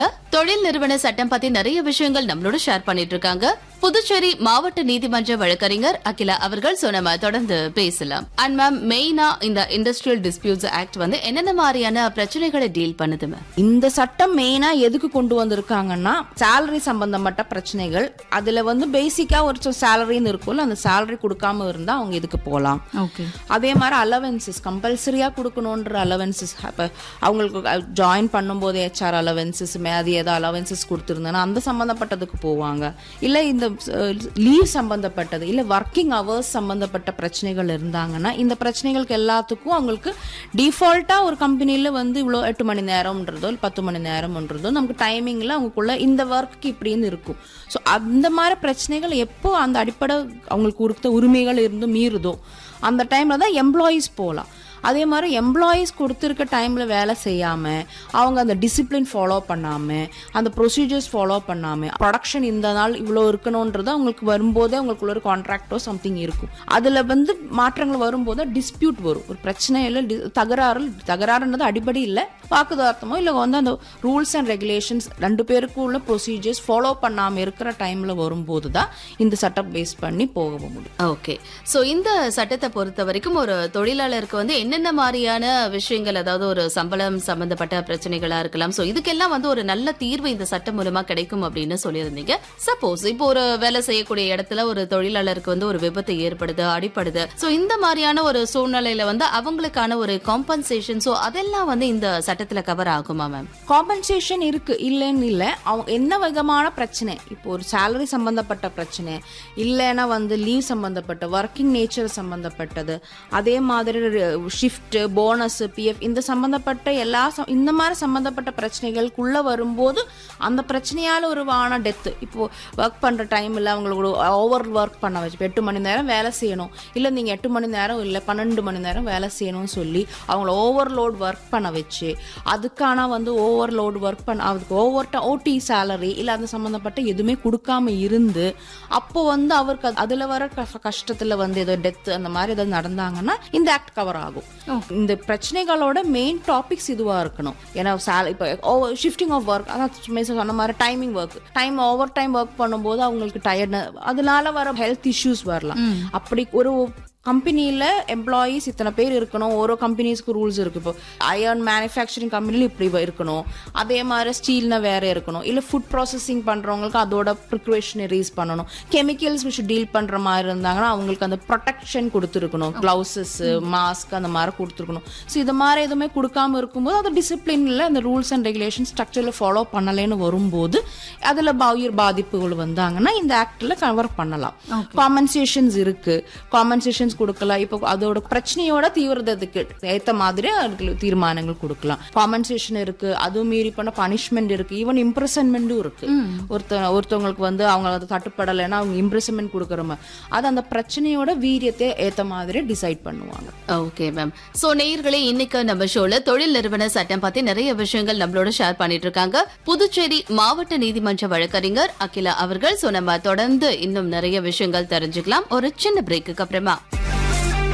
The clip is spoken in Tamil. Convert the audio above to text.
தொழில் நிறுவன சட்டம் பத்தி நிறைய விஷயங்கள் நம்மளோட ஷேர் பண்ணிட்டு இருக்காங்க புதுச்சேரி மாவட்ட நீதிமன்ற வழக்கறிஞர் அகிலா அவர்கள் சோ நம்ம தொடர்ந்து பேசலாம் அண்ட் மேம் மெயினா இந்த இண்டஸ்ட்ரியல் டிஸ்பியூட்ஸ் ஆக்ட் வந்து என்னென்ன மாதிரியான பிரச்சனைகளை டீல் பண்ணுது மேம் இந்த சட்டம் மெயினா எதுக்கு கொண்டு வந்திருக்காங்கன்னா சேலரி சம்பந்தப்பட்ட பிரச்சனைகள் அதுல வந்து பேசிக்கா ஒரு சேலரின்னு இருக்கும்ல அந்த சேலரி கொடுக்காம இருந்தா அவங்க இதுக்கு போகலாம் ஓகே அதே மாதிரி அலவன்சஸ் கம்பல்சரியா கொடுக்கணுன்ற அலவன்சஸ் இப்போ அவங்களுக்கு ஜாயின் பண்ணும்போது ஹெச்ஆர் அலவன்சஸ் அது ஏதோ அலவன்சஸ் கொடுத்துருந்தேன்னா அந்த சம்மந்தப்பட்டதுக்கு போவாங்க இல்லை இந்த லீவ் சம்மந்தப்பட்டது இல்லை ஒர்க்கிங் ஹவர்ஸ் சம்மந்தப்பட்ட பிரச்சனைகள் இருந்தாங்கன்னா இந்த பிரச்சனைகளுக்கு எல்லாத்துக்கும் அவங்களுக்கு டிஃபால்ட்டாக ஒரு கம்பெனியில் வந்து இவ்வளோ எட்டு மணி நேரம்ன்றதோ இல்லை பத்து மணி நேரம்ன்றதோ நமக்கு டைமிங்கில் அவங்களுக்குள்ள இந்த ஒர்க்கு இப்படின்னு இருக்கும் ஸோ அந்த மாதிரி பிரச்சனைகள் எப்போ அந்த அடிப்படை அவங்களுக்கு கொடுத்த உரிமைகள் இருந்து மீறுதோ அந்த டைமில் தான் எம்ப்ளாயீஸ் போகலாம் அதே மாதிரி எம்ப்ளாயீஸ் கொடுத்துருக்க டைமில் வேலை செய்யாமல் அவங்க அந்த டிசிப்ளின் ஃபாலோ பண்ணாமல் அந்த ப்ரொசீஜர்ஸ் ஃபாலோ பண்ணாமல் ப்ரொடக்ஷன் இந்த நாள் இவ்வளோ இருக்கணுன்றது அவங்களுக்கு வரும்போதே அவங்களுக்குள்ள ஒரு கான்ட்ராக்டோ சம்திங் இருக்கும் அதில் வந்து மாற்றங்கள் வரும்போது டிஸ்பியூட் வரும் ஒரு பிரச்சனையில் டி- தகராறு தகராறுன்றது அடிப்படை இல்லை வாக்குதார்த்தமோ இல்லை வந்து அந்த ரூல்ஸ் அண்ட் ரெகுலேஷன்ஸ் ரெண்டு பேருக்கும் உள்ள ப்ரொசீஜர்ஸ் ஃபாலோ பண்ணாமல் இருக்கிற டைமில் வரும்போது தான் இந்த சட்டம் பேஸ் பண்ணி போக முடியும் ஓகே சோ இந்த சட்டத்தை பொறுத்த வரைக்கும் ஒரு தொழிலாளருக்கு வந்து என்னென்ன மாதிரியான விஷயங்கள் அதாவது ஒரு சம்பளம் சம்பந்தப்பட்ட பிரச்சனைகளா இருக்கலாம் சோ இதுக்கெல்லாம் வந்து ஒரு நல்ல தீர்வு இந்த சட்டம் மூலமா கிடைக்கும் அப்படின்னு சொல்லியிருந்தீங்க சப்போஸ் இப்போ ஒரு வேலை செய்யக்கூடிய இடத்துல ஒரு தொழிலாளருக்கு வந்து ஒரு விபத்து ஏற்படுது அடிப்படுது சோ இந்த மாதிரியான ஒரு சூழ்நிலையில வந்து அவங்களுக்கான ஒரு காம்பன்சேஷன் சோ அதெல்லாம் வந்து இந்த சட்டத்துல கவர் ஆகுமா மேம் காம்பன்சேஷன் இருக்கு இல்லைன்னு இல்லை அவங்க என்ன விதமான பிரச்சனை இப்போ ஒரு சேலரி சம்பந்தப்பட்ட பிரச்சனை இல்லைன்னா வந்து லீவ் சம்பந்தப்பட்ட ஒர்க்கிங் நேச்சர் சம்பந்தப்பட்டது அதே மாதிரி ஷிஃப்ட் போனஸ் பிஎஃப் இந்த சம்பந்தப்பட்ட எல்லா ச- இந்த மாதிரி சம்பந்தப்பட்ட பிரச்சனைகளுக்குள்ள வரும்போது அந்த பிரச்சனையால ஒரு வான டெத்து இப்போ ஒர்க் பண்ற டைம்ல அவங்களுக்கு ஓவர் ஒர்க் பண்ண வச்சு இப்ப எட்டு மணி நேரம் வேலை செய்யணும் இல்ல நீங்க எட்டு மணி நேரம் இல்ல பன்னெண்டு மணி நேரம் வேலை செய்யணும்னு சொல்லி அவங்கள ஓவர்லோட் ஒர்க் பண்ண வச்சு அதுக்கான வந்து ஓவர்லோட் ஒர்க் பண்ண அதுக்கு ஓவர் ஓடி சேலரி இல்ல அந்த சம்பந்தப்பட்ட எதுவுமே கொடுக்காம இருந்து அப்போ வந்து அவருக்கு அது- அதுல வர க- கஷ்டத்துல வந்து ஏதோ டெத் அந்த மாதிரி ஏதாவது நடந்தாங்கன்னா இந்த ஆக்ட் கவர் ஆகும் இந்த பிரச்சனைகளோட மெயின் டாபிக்ஸ் இதுவா இருக்கணும் ஏன்னா சேல இப்போ ஷிஃப்டிங் ஆஃப் ஒர்க் அதான் சும்மா சொன்ன மாதிரி timing work time over time work பண்ணும்போது அவங்களுக்கு டயர்ட் அதனால வர ஹெல்த் இஷ்யூஸ் வரலாம் அப்படி ஒரு கம்பெனியில் எம்ப்ளாயீஸ் இத்தனை பேர் இருக்கணும் ஒரு கம்பெனிஸ்க்கு ரூல்ஸ் இருக்கு இப்போ அயர்ன் மேனுஃபேக்சரிங் கம்பெனியில் இப்படி வ- இருக்கணும் அதே மாதிரி ஸ்டீல்னா வேற இருக்கணும் இல்லை ஃபுட் ப்ராசஸிங் பண்ணுறவங்களுக்கு அதோட ப்ரிக்வேஷனரிஸ் பண்ணணும் கெமிக்கல்ஸ் விஷ் டீல் பண்ணுற மாதிரி இருந்தாங்கன்னா அவங்களுக்கு அந்த ப்ரொடெக்ஷன் கொடுத்துருக்கணும் க்ளவுசஸ் மாஸ்க் அந்த மாதிரி கொடுத்துருக்கணும் ஸோ இது மாதிரி எதுவுமே கொடுக்காம இருக்கும்போது அது டிசிப்ளினில் அந்த ரூல்ஸ் அண்ட் ரெகுலேஷன் ஸ்ட்ரக்சரில் ஃபாலோ பண்ணலைன்னு வரும்போது அதில் உயிர் பாதிப்புகள் வந்தாங்கன்னா இந்த ஆக்டில் கவர் பண்ணலாம் காம்பன்சேஷன்ஸ் இருக்கு காம்பன்சேஷன்ஸ் கொடுக்கலாம் இப்போ அதோட பிரச்சனையோட தீவிரத்துக்கு ஏத்த மாதிரி அதுக்கு தீர்மானங்கள் கொடுக்கலாம் காம்பன்சேஷன் இருக்கு அதுவும் மீறி பண்ண பனிஷ்மெண்ட் இருக்கு ஈவன் இம்ப்ரெசன்மெண்ட்டும் இருக்கு ஒருத்த ஒருத்தவங்களுக்கு வந்து அவங்க அது தட்டுப்படலைன்னா அவங்க இம்ப்ரெசன்மெண்ட் கொடுக்குற மாதிரி அது அந்த பிரச்சனையோட வீரியத்தை ஏத்த மாதிரி டிசைட் பண்ணுவாங்க ஓகே மேம் சோ நேயர்களே இன்னைக்கு நம்ம ஷோல தொழில் நிறுவன சட்டம் பத்தி நிறைய விஷயங்கள் நம்மளோட ஷேர் பண்ணிட்டு இருக்காங்க புதுச்சேரி மாவட்ட நீதிமன்ற வழக்கறிஞர் அகிலா அவர்கள் சோ நம்ம தொடர்ந்து இன்னும் நிறைய விஷயங்கள் தெரிஞ்சுக்கலாம் ஒரு சின்ன பிரேக்குக்கு அப்புறமா